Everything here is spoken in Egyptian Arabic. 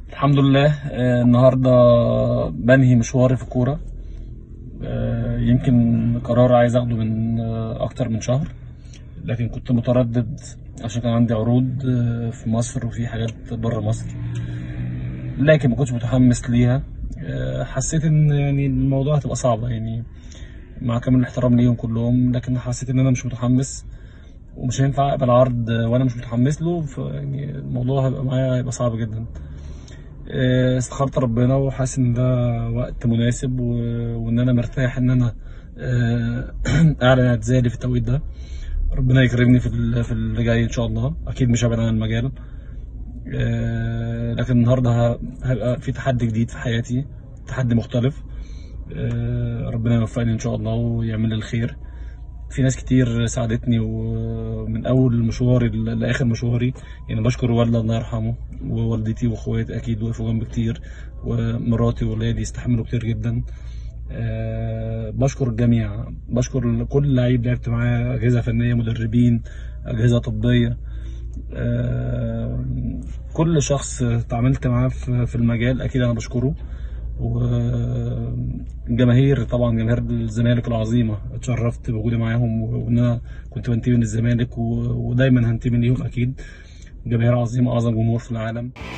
الحمد لله آه، النهارده بنهي مشواري في الكوره آه، يمكن قرار عايز اخده من آه، اكتر من شهر لكن كنت متردد عشان كان عندي عروض آه، في مصر وفي حاجات بره مصر لكن ما كنتش متحمس ليها آه، حسيت ان يعني الموضوع هتبقى صعبه يعني مع كامل الاحترام ليهم كلهم لكن حسيت ان انا مش متحمس ومش هينفع اقبل عرض وانا مش متحمس له فيعني الموضوع هيبقى معايا هيبقى صعب جدا آه، استخرت ربنا وحاسس ان ده وقت مناسب و- وان انا مرتاح ان انا آه، اعلن اعتزالي في التوقيت ده ربنا يكرمني في ال- في اللي جاي ان شاء الله اكيد مش هبعد عن المجال آه، لكن النهارده ه- هيبقى في تحدي جديد في حياتي تحدي مختلف آه، ربنا يوفقني ان شاء الله ويعمل لي الخير في ناس كتير ساعدتني ومن اول مشواري ل- لاخر مشواري يعني بشكر والدي الله يرحمه ووالدتي واخواتي اكيد وقفوا جنبي كتير ومراتي وولادي استحملوا كتير جدا أه بشكر الجميع بشكر كل لعيب لعبت معاه اجهزه فنيه مدربين اجهزه طبيه أه كل شخص اتعاملت معاه في في المجال اكيد انا بشكره والجماهير طبعا جماهير الزمالك العظيمه اتشرفت بوجودي معاهم وان انا كنت بنتمي للزمالك و- ودايما هنتمي ليهم اكيد جماهير عظيمه اعظم جمهور في العالم